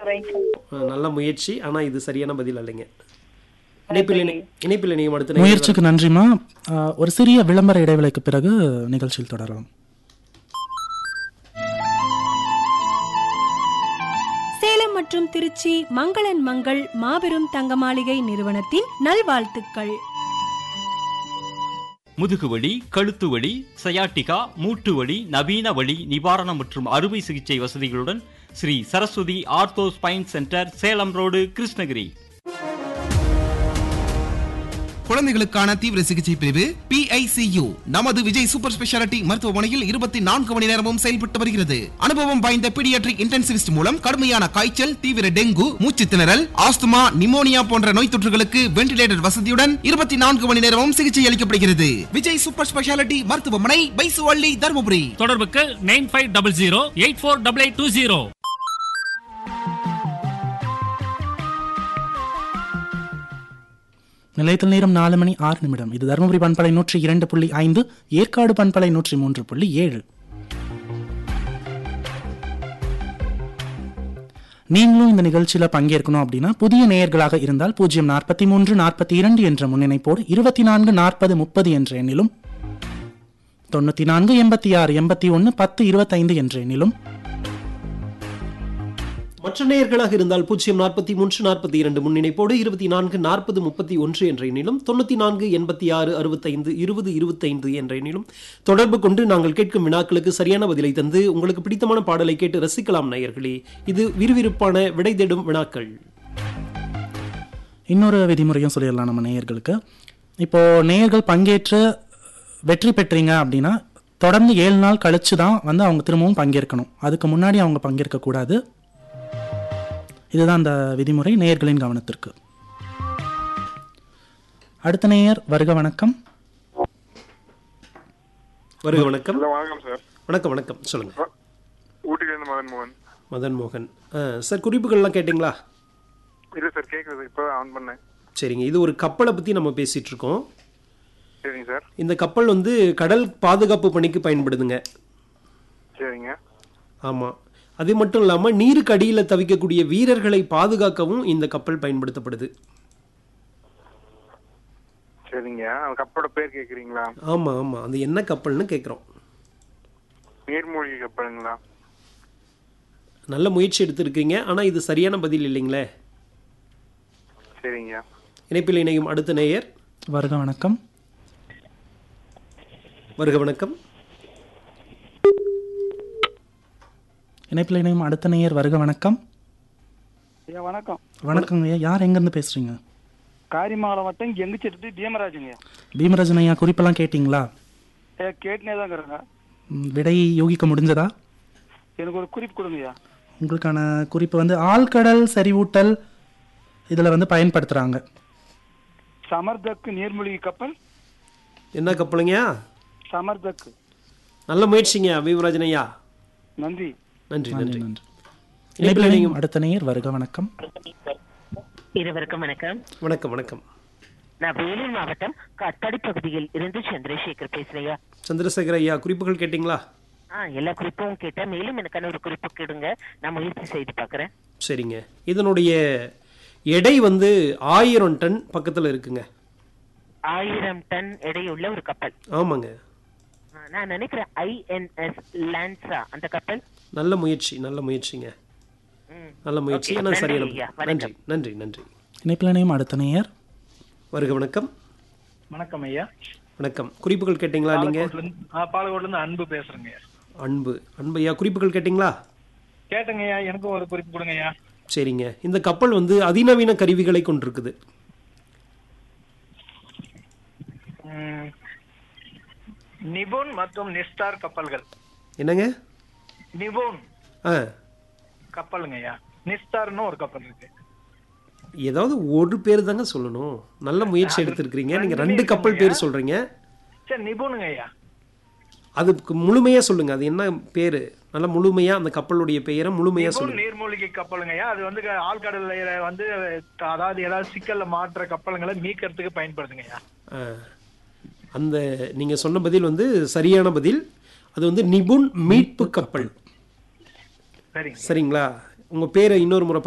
Right அஹ், நல்ல முயற்சி ஆனா இது சரியான பதில் அல்லைங்க இணைப்பில் இணை- இணைப்பில் இணையம் அடுத்த நேயர் முயற்சிக்கு நன்றிமா ஆஹ், ஒரு சிறிய விளம்பர இடைவேளைக்கு பிறகு நிகழ்ச்சியில் தொடரலாம் சேலம் மற்றும் திருச்சி மங்களன் மங்கள் மாபெரும் தங்க மாளிகை நிறுவனத்தின் நல்வாழ்த்துக்கள் முதுகுவலி கழுத்து வலி சயாட்டிகா மூட்டு வலி நவீன வலி நிவாரணம் மற்றும் அறுவை சிகிச்சை வசதிகளுடன் Sri Saraswathi ortho spine centre Salem road Krishnagiri குழந்தைகளுக்கான தீவிர சிகிச்சை பிரிவு PICU நமது விஜய் சூப்பர் ஸ்பெஷாலிட்டி மருத்துவமனையில் இருபத்தி நான்கு மணி நேரமும் செயல்பட்டு வருகிறது அனுபவம் வாய்ந்த பீடியாட்ரிக் இன்டென்சிவிஸ்ட் மூலம் கடுமையான காய்ச்சல் தீவிர டெங்கு மூச்சு திணறல் ஆஸ்துமா நிமோனியா போன்ற நோய் தொற்றுகளுக்கு வென்டிலேட்டர் வசதியுடன் இருபத்தி நான்கு மணி நேரமும் சிகிச்சை அளிக்கப்படுகிறது விஜய் சூப்பர் ஸ்பெஷாலிட்டி மருத்துவமனை பைசுவள்ளி தருமபுரி தொடர்புக்கு nine five double zero eight four double eight two zero நிலையத்தில் நேரம் நாலு மணி ஆறு நிமிடம் இது தருமபுரி பண்பலை நூற்றி இரண்டு புள்ளி ஐந்து ஏற்காடு பண்பலை நூற்றி மூன்று புள்ளி ஏழு நீங்களும் இந்த நிகழ்ச்சியில பங்கேற்கணும் அப்படின்னா புதிய நேயர்களாக இருந்தால் பூஜ்ஜியம் நாற்பத்தி மூன்று நாற்பத்தி இரண்டு என்ற முன்னிணைப்போடு இருபத்தி நான்கு நாற்பது முப்பது என்ற எண்ணிலும் தொண்ணூத்தி நான்கு எண்பத்தி ஆறு எண்பத்தி ஒன்று பத்து இருபத்தைந்து என்ற எண்ணிலும் மற்ற நேயர்களாக இருந்தால் பூஜ்ஜியம் நாற்பத்தி மூன்று நாற்பத்தி இரண்டு முன்னிணைப்போடு இருபத்தி நான்கு நாற்பது முப்பத்தி ஒன்று என்ற எண்ணிலும் தொண்ணூற்றி நான்கு எண்பத்தி ஆறு அறுபத்தைந்து இருபது இருபத்தைந்து என்ற எண்ணிலும் தொடர்பு கொண்டு நாங்கள் கேட்கும் வினாக்களுக்கு சரியான பதிலை தந்து உங்களுக்கு பிடித்தமான பாடலை கேட்டு ரசிக்கலாம் நேயர்களே இது விறுவிறுப்பான விடை தேடும் வினாக்கள் இன்னொரு விதிமுறையும் சொல்லிடலாம் நம்ம நேயர்களுக்கு இப்போ நேயர்கள் பங்கேற்று வெற்றி பெற்றீங்க அப்படின்னா தொடர்ந்து ஏழு நாள் கழிச்சு தான் வந்து அவங்க திரும்பவும் பங்கேற்கணும் அதுக்கு முன்னாடி அவங்க பங்கேற்க கூடாது இதுதான் அந்த விதிமுறை நேயர்களின் கவனத்திற்கு அடுத்த நேயர் வருக வணக்கம் வருக வணக்கம் ஹலோ வணக்கம் சார் வணக்கம் வணக்கம் சொல்லுங்க ஊட்டிலேருந்து மதன் மோகன் மதன் மோகன் ஆ, சார் குறிப்புகள்லாம் கேட்டிங்களா இல்லை சார் கேட்குது இப்போ ஆன் பண்ணேன் சரிங்க இது ஒரு கப்பலை பற்றி நம்ம பேசிட்டு இருக்கோம் சரிங்க சார் இந்த கப்பல் வந்து கடல் பாதுகாப்பு பணிக்கு பயன்படுதுங்க சரிங்க ஆமாம் அது மட்டும் இல்லாமல் நீருக்கு அடியில் தவிக்கக்கூடிய வீரர்களை பாதுகாக்கவும் இந்த கப்பல் பயன்படுத்தப்படுது சரிங்க அந்த கப்பலோட பேர் கேட்குறீங்களா ஆமாம் ஆமாம் அது என்ன கப்பல்னு கேட்குறோம் நீர்மூழ்கி கப்பலுங்களா நல்ல முயற்சி எடுத்திருக்கீங்க ஆனால் இது சரியான பதில் இல்லைங்களே சரிங்க இணைப்பில் இணையும் அடுத்த நேயர் வருக வணக்கம் வருக வணக்கம் இணைப்பில் இணையும் அடுத்த நேயர் வருக வணக்கம் ஐயா வணக்கம் வணக்கங்க ஐயா யார் எங்கேருந்து பேசுறீங்க காரிமங்கலம் வட்டம் எங்குச்செட்டு பீமராஜுங்க பீமராஜன் ஐயா குறிப்பெல்லாம் கேட்டிங்களா ஐயா கேட்டுனே தான் இருக்கிறேங்க ம், விடை யூகிக்க முடிஞ்சதா எனக்கு ஒரு குறிப்பு கொடுங்கய்யா உங்களுக்கான குறிப்பு வந்து ஆழ்கடல் செறிவூட்டல் இதில் வந்து பயன்படுத்துகிறாங்க சமர்தக்கு நீர்மூழ்கி கப்பல் என்ன கப்பலுங்கய்யா சமர்தக்கு நல்ல முயற்சிங்க அபிவராஜன் ஐயா நன்றி நன்றி நன்றி நன்றி நன்றி இணைப்பில் இணைப்பில் இணையும் இணையும் அடுத்த நேயர் வருக வணக்கம் இருவருக்கும் வணக்கம் வணக்கம் வணக்கம் நான் வேலூர் மாவட்டம் காட்பாடி பகுதியில் இருந்து சந்திரசேகர் பேசுறையா சந்திரசேகர் ஐயா குறிப்புகள் கேட்டிங்களா ஆ எல்லா குறிப்பும் கேட்டேன் மேலும் எனக்கான ஒரு குறிப்பு கேடுங்க நான் முயற்சி செய்து பார்க்கறேன் சரிங்க இதனுடைய எடை வந்து ஆயிரம் டன் பக்கத்தில் இருக்குங்க ஆயிரம் டன் எடையுள்ள ஒரு கப்பல் ஆமாங்க ஆ, நான் நினைக்கிறேன் ஐஎன்எஸ் லான்சா அந்த கப்பல் நல்ல முயற்சி நல்ல முயற்சிங்க ம். நல்ல முயற்சி Okay, ஆனால் நன்றி சரியான ஐயா, பதில். நன்றி வணக்கம். நன்றி நன்றி இணைப்பில் இணையும் அடுத்த நேயர் வருக வணக்கம் வணக்கம் ஐயா வணக்கம் குறிப்புகள் கேட்டிங்களா நீங்க பாலக்கோட்ல இருந்து அன்பு பேசுறேங்க அன்பு அன்பு ஐயா குறிப்புகள் கேட்டிங்களா கேட்டுங்க ஐயா எனக்கும் ஒரு குறிப்பு கொடுங்க ஐயா சரிங்க இந்த கப்பல் வந்து அதிநவீன கருவிகளை கொண்டிருக்குது நிபுன் மற்றும் நிஸ்டார் கப்பல்கள் என்னங்க நிபுன் ஆ கப்பலுங்க ஐயா நிஸ்டார்னு ஒரு கப்பல் இருக்கு ஏதாவது ஒரு பேர் தாங்க சொல்லணும் நல்ல முயற்சி எடுத்திருக்கிறீங்க நீங்க ரெண்டு கப்பல் பேர் சொல்றீங்க சரி நிபுனுங்க ஐயா அதுக்கு முழுமையா சொல்லுங்க அது என்ன பேரு நல்ல முழுமையா அந்த கப்பலுடைய பெயரை முழுமையா நிபுன் சொல்லுங்க நீர்மூழ்கி கப்பலுங்க ஐயா அது வந்து ஆழ்கடல்ல வந்து அதாவது ஏதாவது சிக்கல்ல மாற்ற கப்பலுங்களை மீட்கிறதுக்கு பயன்படுதுங்க ஐயா ஆ. அந்த நீங்க சொன்ன பதில் வந்து சரியான பதில் அது வந்து நிபுன் மீட்பு கப்பல் சரிங்க சரிங்களா உங்க பேரை இன்னொரு முறை